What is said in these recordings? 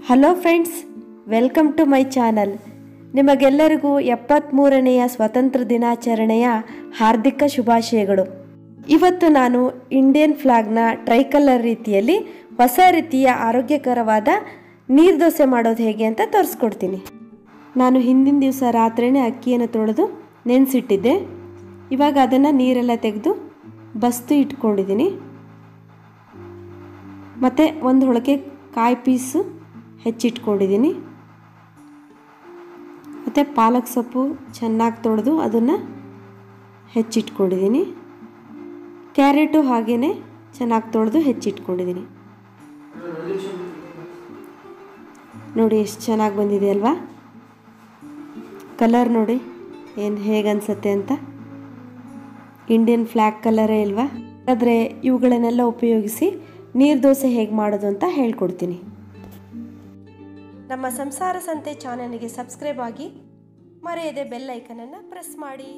hello friends welcome to my channel ನಿಮಗೆಲ್ಲರಿಗೂ ಎಪ್ಪತ್ತ್ಮೂರನೆಯ ಸ್ವತಂತ್ರ ದಿನಾಚರಣೆಯ ಹಾರ್ದಿಕ ಶುಭಾಶಯಗಳು ಇವತ್ತು ನಾನು ಇಂಡಿಯನ್ ಫ್ಲಾಗ್ನ ಟ್ರೈಕಲರ್ ರೀತಿಯಲ್ಲಿ ಹೊಸ ರೀತಿಯ ಆರೋಗ್ಯಕರವಾದ ನೀರು ದೋಸೆ ಮಾಡೋದು ಹೇಗೆ ಅಂತ ತೋರಿಸ್ಕೊಡ್ತೀನಿ ನಾನು ಹಿಂದಿನ ದಿವಸ ರಾತ್ರಿನೇ ಅಕ್ಕಿಯನ್ನು ತೊಳೆದು ನೆನೆಸಿಟ್ಟಿದ್ದೆ ಇವಾಗ ಅದನ್ನು ನೀರೆಲ್ಲ ತೆಗೆದು ಬಸ್ತು ಇಟ್ಕೊಂಡಿದ್ದೀನಿ ಮತ್ತು ಒಂದು ಹೊಳಕೆ ಕಾಯಿ ಪೀಸು ಹೆಚ್ಚಿಟ್ಕೊಂಡಿದ್ದೀನಿ ಮತ್ತು ಪಾಲಕ್ ಸೊಪ್ಪು ಚೆನ್ನಾಗಿ ತೊಳೆದು ಅದನ್ನು ಹೆಚ್ಚಿಟ್ಕೊಂಡಿದ್ದೀನಿ ಕ್ಯಾರೆಟು ಹಾಗೇ ಚೆನ್ನಾಗಿ ತೊಳೆದು ಹೆಚ್ಚಿಟ್ಕೊಂಡಿದ್ದೀನಿ ನೋಡಿ ಎಷ್ಟು ಚೆನ್ನಾಗಿ ಬಂದಿದೆ ಅಲ್ವಾ ಕಲರ್ ನೋಡಿ ಏನು ಹೇಗೆ ಅನಿಸುತ್ತೆ ಅಂತ ಇಂಡಿಯನ್ ಫ್ಲ್ಯಾಗ್ ಕಲರೇ ಇಲ್ವಾ ಆದರೆ ಇವುಗಳನ್ನೆಲ್ಲ ಉಪಯೋಗಿಸಿ ನೀರು ದೋಸೆ ಹೇಗೆ ಮಾಡೋದು ಅಂತ ಹೇಳ್ಕೊಡ್ತೀನಿ ನಮ್ಮ ಸಂಸಾರ ಸಂತೆ ಚಾನಲ್ಗೆ ಸಬ್ಸ್ಕ್ರೈಬ್ ಆಗಿ ಮರೆಯದೆ ಬೆಲ್ ಐಕನನ್ನು ಪ್ರೆಸ್ ಮಾಡಿ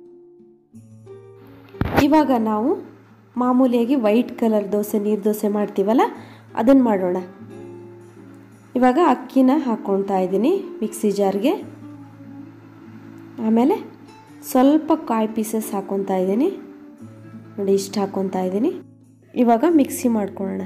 ಇವಾಗ ನಾವು ಮಾಮೂಲಿಯಾಗಿ ವೈಟ್ ಕಲರ್ ದೋಸೆ ನೀರು ದೋಸೆ ಮಾಡ್ತೀವಲ್ಲ ಅದನ್ನು ಮಾಡೋಣ ಇವಾಗ ಅಕ್ಕಿನ ಹಾಕ್ಕೊಳ್ತಾ ಇದ್ದೀನಿ ಮಿಕ್ಸಿ ಜಾರ್ಗೆ ಆಮೇಲೆ ಸ್ವಲ್ಪ ಕಾಯಿ ಪೀಸಸ್ ಹಾಕ್ಕೊತಾ ಇದ್ದೀನಿ ನೋಡಿ ಇಷ್ಟು ಹಾಕ್ಕೊತಾ ಇದ್ದೀನಿ ಇವಾಗ ಮಿಕ್ಸಿ ಮಾಡ್ಕೊಳ್ಳೋಣ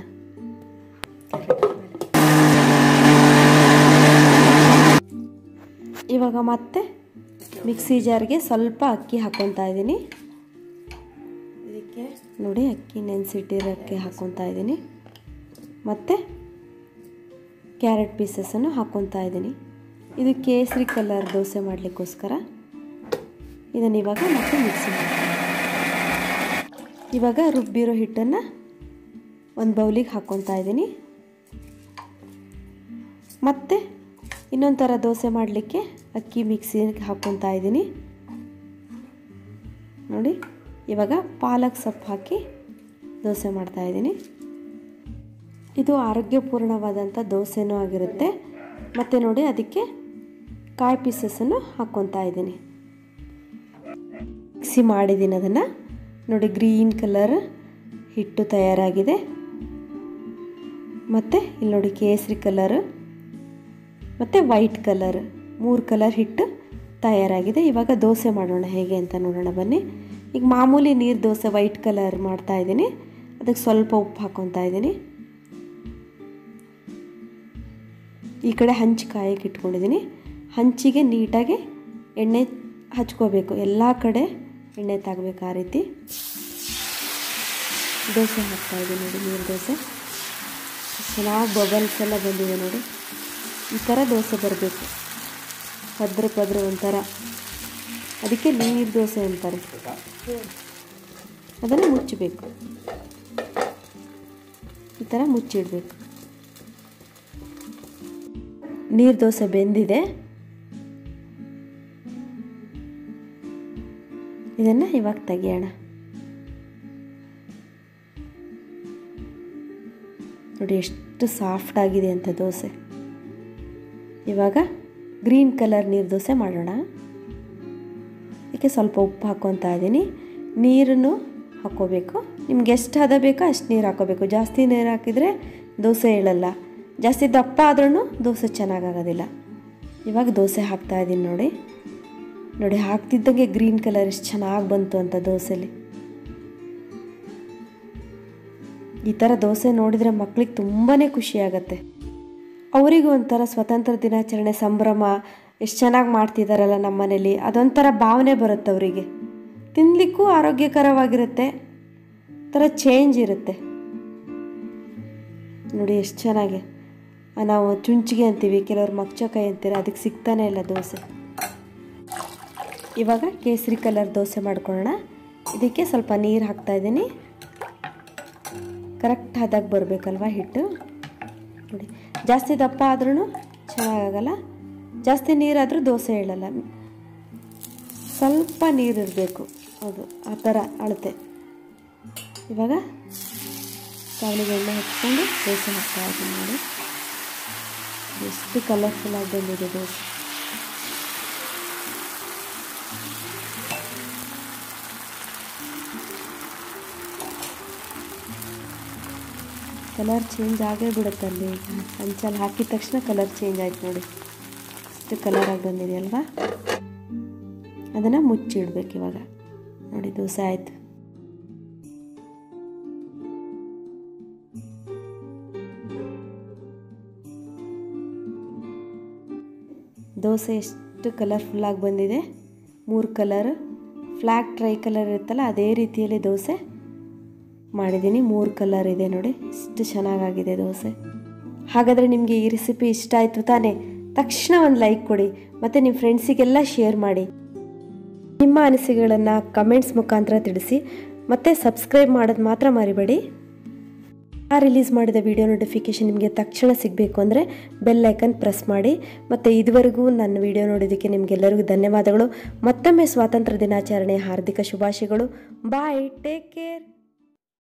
ಇವಾಗ ಮತ್ತೆ ಮಿಕ್ಸಿ ಜಾರ್ಗೆ ಸ್ವಲ್ಪ ಅಕ್ಕಿ ಹಾಕ್ಕೊತಾ ಇದ್ದೀನಿ ಇದಕ್ಕೆ ನೋಡಿ ಅಕ್ಕಿ ನೆನೆಸಿಟ್ಟಿರೋಕ್ಕೆ ಹಾಕ್ಕೊತಾ ಇದ್ದೀನಿ ಮತ್ತು ಕ್ಯಾರೆಟ್ ಪೀಸಸನ್ನು ಹಾಕ್ಕೊತಾ ಇದ್ದೀನಿ ಇದು ಕೇಸರಿ ಕಲರ್ ದೋಸೆ ಮಾಡಲಿಕ್ಕೋಸ್ಕರ ಇದನ್ನು ಇವಾಗ ಮತ್ತೆ ಮಿಕ್ಸಿ ಮಾಡಿ ಇವಾಗ ರುಬ್ಬಿರೋ ಹಿಟ್ಟನ್ನು ಒಂದು ಬೌಲಿಗೆ ಹಾಕ್ಕೊತಾ ಇದ್ದೀನಿ ಮತ್ತು ಇನ್ನೊಂದು ಥರ ದೋಸೆ ಮಾಡಲಿಕ್ಕೆ ಅಕ್ಕಿ ಮಿಕ್ಸಿಗೆ ಹಾಕ್ಕೊತಾ ಇದ್ದೀನಿ ನೋಡಿ ಇವಾಗ ಪಾಲಕ್ ಸೊಪ್ಪು ಹಾಕಿ ದೋಸೆ ಮಾಡ್ತಾಯಿದ್ದೀನಿ ಇದು ಆರೋಗ್ಯಪೂರ್ಣವಾದಂಥ ದೋಸೆನೂ ಆಗಿರುತ್ತೆ ಮತ್ತು ನೋಡಿ ಅದಕ್ಕೆ ಕಾಯಿ ಪೀಸಸನ್ನು ಹಾಕ್ಕೊತಾ ಇದ್ದೀನಿ ಮಿಕ್ಸಿ ಮಾಡಿದ್ದೀನಿ ಅದನ್ನು ನೋಡಿ ಗ್ರೀನ್ ಕಲರ್ ಹಿಟ್ಟು ತಯಾರಾಗಿದೆ ಮತ್ತು ಇಲ್ಲಿ ನೋಡಿ ಕೇಸರಿ ಕಲರ್ ಮತ್ತು ವೈಟ್ ಕಲರ್ ಮೂರು ಕಲರ್ ಹಿಟ್ಟು ತಯಾರಾಗಿದೆ ಇವಾಗ ದೋಸೆ ಮಾಡೋಣ ಹೇಗೆ ಅಂತ ನೋಡೋಣ ಬನ್ನಿ ಈಗ ಮಾಮೂಲಿ ನೀರು ದೋಸೆ ವೈಟ್ ಕಲರ್ ಮಾಡ್ತಾ ಇದ್ದೀನಿ ಅದಕ್ಕೆ ಸ್ವಲ್ಪ ಉಪ್ಪು ಹಾಕ್ಕೊತಾ ಇದ್ದೀನಿ ಈ ಕಡೆ ಹಂಚು ಕಾಯಕ್ಕೆ ಇಟ್ಕೊಂಡಿದ್ದೀನಿ ಹಂಚಿಗೆ ನೀಟಾಗಿ ಎಣ್ಣೆ ಹಚ್ಕೋಬೇಕು ಎಲ್ಲ ಕಡೆ ಎಣ್ಣೆ ತಾಗಬೇಕು ಆ ರೀತಿ ದೋಸೆ ಹಾಕ್ತಾಯಿದ್ದೀನಿ ನೋಡಿ ನೀರು ದೋಸೆ ಚೆನ್ನಾಗಿ ಬಬಲ್ಸ್ ಎಲ್ಲ ಬಂದಿದೆ ನೋಡಿ ಈ ಥರ ದೋಸೆ ಬರಬೇಕು ಪದ್ರ ಪದ್ರ ಒಂಥರ ಅದಕ್ಕೆ ನೀರು ದೋಸೆ ಅಂತಾರೆ ಅದನ್ನು ಮುಚ್ಚಬೇಕು ಈ ಥರ ಮುಚ್ಚಿಡಬೇಕು ನೀರು ದೋಸೆ ಬೆಂದಿದೆ ಇದನ್ನು ಇವಾಗ ತೆಗಿಯೋಣ ನೋಡಿ ಎಷ್ಟು ಸಾಫ್ಟ್ ಆಗಿದೆ ಅಂತ ದೋಸೆ ಇವಾಗ ಗ್ರೀನ್ ಕಲರ್ ನೀರು ದೋಸೆ ಮಾಡೋಣ ಅದಕ್ಕೆ ಸ್ವಲ್ಪ ಉಪ್ಪು ಹಾಕ್ಕೊತಾ ಇದ್ದೀನಿ ನೀರನ್ನು ಹಾಕ್ಕೋಬೇಕು ನಿಮ್ಗೆ ಎಷ್ಟು ಹದ ಬೇಕೋ ಅಷ್ಟು ನೀರು ಹಾಕ್ಕೋಬೇಕು ಜಾಸ್ತಿ ನೀರು ಹಾಕಿದರೆ ದೋಸೆ ಹೇಳಲ್ಲ ಜಾಸ್ತಿ ದಪ್ಪ ಆದ್ರೂ ದೋಸೆ ಚೆನ್ನಾಗಾಗೋದಿಲ್ಲ ಇವಾಗ ದೋಸೆ ಹಾಕ್ತಾ ಇದ್ದೀನಿ ನೋಡಿ ನೋಡಿ ಹಾಕ್ತಿದ್ದಂಗೆ ಗ್ರೀನ್ ಕಲರ್ ಎಷ್ಟು ಚೆನ್ನಾಗಿ ಬಂತು ಅಂತ ದೋಸೆಲಿ ಈ ಥರ ದೋಸೆ ನೋಡಿದರೆ ಮಕ್ಳಿಗೆ ತುಂಬಾ ಖುಷಿಯಾಗತ್ತೆ ಅವರಿಗೂ ಒಂಥರ ಸ್ವತಂತ್ರ ದಿನಾಚರಣೆ ಸಂಭ್ರಮ ಎಷ್ಟು ಚೆನ್ನಾಗಿ ಮಾಡ್ತಿದ್ದಾರಲ್ಲ ನಮ್ಮ ಮನೇಲಿ ಅದೊಂಥರ ಭಾವನೆ ಬರುತ್ತೆ ಅವರಿಗೆ ತಿನ್ನಲಿಕ್ಕೂ ಆರೋಗ್ಯಕರವಾಗಿರುತ್ತೆ ಥರ ಚೇಂಜ್ ಇರುತ್ತೆ ನೋಡಿ ಎಷ್ಟು ಚೆನ್ನಾಗಿ ನಾವು ಚುಂಚಿಗೆ ಅಂತೀವಿ ಕೆಲವ್ರು ಮಕ್ಚಕಾಯಿ ಅಂತೀರ ಅದಕ್ಕೆ ಸಿಗ್ತಾನೆ ಇಲ್ಲ ದೋಸೆ ಇವಾಗ ಕೇಸರಿ ಕಲರ್ ದೋಸೆ ಮಾಡ್ಕೊಳ್ಳೋಣ ಇದಕ್ಕೆ ಸ್ವಲ್ಪ ನೀರು ಹಾಕ್ತಾಯಿದ್ದೀನಿ ಕರೆಕ್ಟ್ ಹದಾಗ ಬರಬೇಕಲ್ವ ಹಿಟ್ಟು ನೋಡಿ ಜಾಸ್ತಿ ದಪ್ಪ ಆದ್ರೂ ಚೆನ್ನಾಗಾಗಲ್ಲ ಜಾಸ್ತಿ ನೀರಾದರೂ ದೋಸೆ ಹೇಳಲ್ಲ ಸ್ವಲ್ಪ ನೀರಿರಬೇಕು ಅದು ಆ ಥರ ಅಳತೆ ಇವಾಗ ಕಾವಲಿಗೆ ಎಣ್ಣೆ ಹಚ್ಕೊಂಡು ದೋಸೆ ಹಾಕ್ತಾ ಇದ್ದೀನಿ ನೋಡಿ ಎಷ್ಟು ಕಲರ್ಫುಲ್ಲಾಗಿ ಬಂದಿದೆ ದೋಸೆ ಕಲರ್ ಚೇಂಜ್ ಆಗೇ ಬಿಡುತ್ತಲ್ಲಿ ಹಂಚಲ್ಲಿ ಹಾಕಿದ ತಕ್ಷಣ ಕಲರ್ ಚೇಂಜ್ ಆಯ್ತು ನೋಡಿ ಇಷ್ಟು ಕಲರಾಗಿ ಬಂದಿದೆ ಅಲ್ವಾ ಅದನ್ನು ಮುಚ್ಚಿಡ್ಬೇಕು ಇವಾಗ ನೋಡಿ ದೋಸೆ ಆಯಿತು ದೋಸೆ ಎಷ್ಟು ಕಲರ್ಫುಲ್ಲಾಗಿ ಬಂದಿದೆ ಮೂರು ಕಲರ್ ಫ್ಲ್ಯಾಗ್ ಟ್ರೈ ಕಲರ್ ಇರುತ್ತಲ್ಲ ಅದೇ ರೀತಿಯಲ್ಲಿ ದೋಸೆ ಮಾಡಿದ್ದೀನಿ ಮೂರು ಕಲರ್ ಇದೆ ನೋಡಿ ಎಷ್ಟು ಚೆನ್ನಾಗಾಗಿದೆ ದೋಸೆ ಹಾಗಾದರೆ ನಿಮಗೆ ಈ ರೆಸಿಪಿ ಇಷ್ಟ ಆಯಿತು ತಾನೇ ತಕ್ಷಣ ಒಂದು ಲೈಕ್ ಕೊಡಿ ಮತ್ತು ನಿಮ್ಮ ಫ್ರೆಂಡ್ಸಿಗೆಲ್ಲ ಶೇರ್ ಮಾಡಿ ನಿಮ್ಮ ಅನಿಸಿಕೆಗಳನ್ನು ಕಮೆಂಟ್ಸ್ ಮುಖಾಂತರ ತಿಳಿಸಿ ಮತ್ತು ಸಬ್ಸ್ಕ್ರೈಬ್ ಮಾಡೋದು ಮಾತ್ರ ಮರಿಬೇಡಿ ಆ ರಿಲೀಸ್ ಮಾಡಿದ ವಿಡಿಯೋ ನೋಟಿಫಿಕೇಷನ್ ನಿಮಗೆ ತಕ್ಷಣ ಸಿಗಬೇಕು ಅಂದರೆ ಬೆಲ್ ಐಕನ್ ಪ್ರೆಸ್ ಮಾಡಿ ಮತ್ತು ಇದುವರೆಗೂ ನನ್ನ ವಿಡಿಯೋ ನೋಡೋದಕ್ಕೆ ನಿಮಗೆಲ್ಲರಿಗೂ ಧನ್ಯವಾದಗಳು ಮತ್ತೊಮ್ಮೆ ಸ್ವಾತಂತ್ರ್ಯ ದಿನಾಚರಣೆ ಹಾರ್ದಿಕ ಶುಭಾಶಯಗಳು ಬಾಯ್ ಟೇಕ್ ಕೇರ್